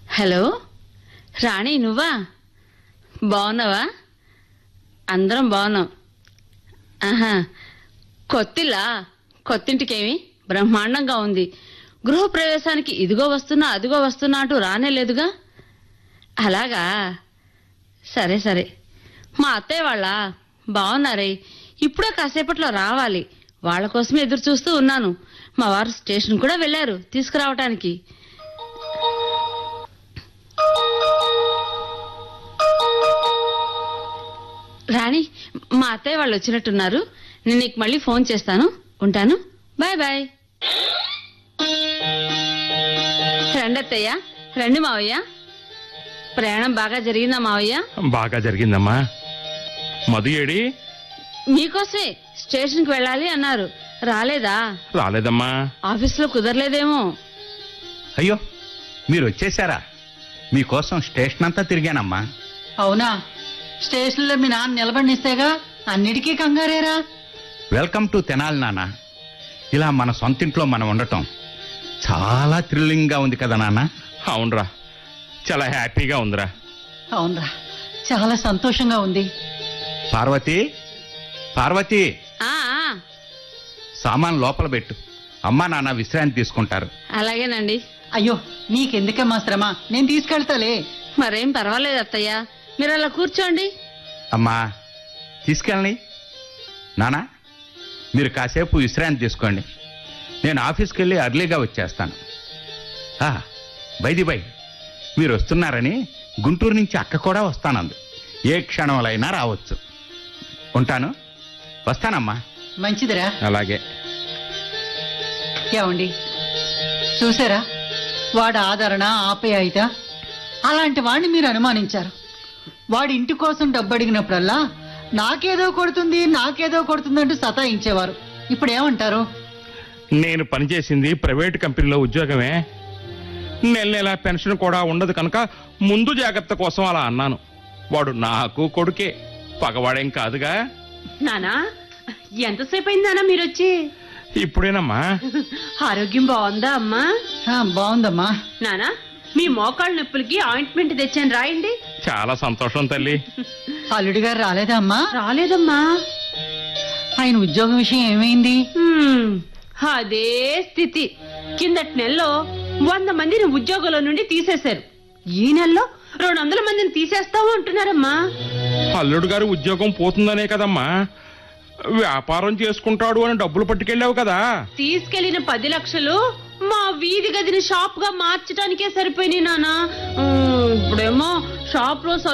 hello రాణి నువ్వా బాగున్నావా అందరం బాగున్నాం ఆహా కొత్తిల్లా కొత్తింటికేమి బ్రహ్మాండంగా ఉంది గృహప్రవేశానికి ఇదిగో వస్తున్నా అదిగో వస్తున్నా అంటూ రానే లేదుగా అలాగా సరే సరే మా అత్తయ్య వాళ్ళ బాగున్నారే ఇప్పుడే కాసేపట్లో రావాలి వాళ్ళ కోసమే ఎదురు చూస్తూ ఉన్నాను మా వారు స్టేషన్ కూడా వెళ్ళారు తీసుకురావటానికి రాణి మా అత్తయ్య వాళ్ళు వచ్చినట్టున్నారు నేను నీకు మళ్ళీ ఫోన్ చేస్తాను ఉంటాను బాయ్ బాయ్ రండి అత్తయ్య రండి మావయ్య ప్రయాణం బాగా జరిగిందా మావయ్య బాగా జరిగిందమ్మా మధు ఏడి మీకోసమే స్టేషన్కి వెళ్ళాలి అన్నారు రాలేదా రాలేదమ్మా ఆఫీస్లో కుదరలేదేమో అయ్యో మీరు వచ్చేసారా మీకోసం స్టేషన్ అంతా తిరిగానమ్మా అవునా స్టేషన్లో మీ నాన్న నిలబడినిస్తేగా అన్నిటికీ కంగారేరా వెల్కమ్ టు తెనాలి నాన్న ఇలా మన సొంతింట్లో మనం ఉండటం చాలా థ్రిల్లింగ్గా ఉంది కదా నాన్న అవునరా చాలా హ్యాపీగా ఉందిరా అవునరా చాలా సంతోషంగా ఉంది పార్వతి పార్వతి ఆ ఆ, సామాన్ లోపల పెట్టు అమ్మా నాన్న విశ్రాంతి తీసుకుంటారు అలాగేనండి అయ్యో నీకెందుకమ్మా శ్రమ నేను తీసుకెళ్తాలే మరేం పర్వాలేదు అత్తయ్య మీరు అలా కూర్చోండి అమ్మా తీసుకెళ్ళని నానా మీరు కాసేపు విశ్రాంతి తీసుకోండి నేను ఆఫీస్కి వెళ్ళి అర్లీగా వచ్చేస్తాను బైది బై మీరు వస్తున్నారని గుంటూరు నుంచి అక్క కూడా వస్తానంది ఏ క్షణంలో రావచ్చు ఉంటాను వస్తానమ్మా మంచిదిరా అలాగే ఏమండి చూసారా వాడి ఆదరణ ఆప్యాయత అలాంటి వాడిని మీరు అనుమానించారు వాడి ఇంటి కోసం డబ్బు అడిగినప్పుడల్లా నాకేదో కొడుతుంది నాకేదో కొడుతుంది అంటూ సతాయించేవారు ఇప్పుడు ఏమంటారు నేను పనిచేసింది ప్రైవేట్ కంపెనీలో ఉద్యోగమే నెల నెల పెన్షన్ కూడా ఉండదు కనుక ముందు జాగ్రత్త కోసం అలా అన్నాను వాడు నాకు కొడుకే పగవాడేం కాదుగా నానా ఎంతసేపు అయిందానా మీరొచ్చి ఇప్పుడేనమ్మా ఆరోగ్యం బాగుందా అమ్మా ఆ, బాగుందమ్మా నానా మీ మోకాళ్ళ నొప్పులకి ఆయింట్మెంట్ తెచ్చాను రాయండి చాలా సంతోషం తల్లి అల్లుడి గారు రాలేదా అమ్మా రాలేదమ్మా ఆయన ఉద్యోగం విషయం ఏమైంది హ్మ్, అదే స్థితి కిందటి నెలలో వంద మందిని ఉద్యోగంలో నుండి తీసేశారు ఈ నెలలో రెండు వందల మందిని తీసేస్తాము అంటున్నారమ్మా అల్లుడు గారు ఉద్యోగం పోతుందనే కదమ్మా వ్యాపారం చేసుకుంటాడు అని డబ్బులు పట్టుకెళ్ళావు కదా తీసుకెళ్లిన పది లక్షలు మా వీధి గదిని షాప్ గా మార్చడానికే సరిపోయినాయి నానా హ్మ్, ఇప్పుడేమో షాప్ లో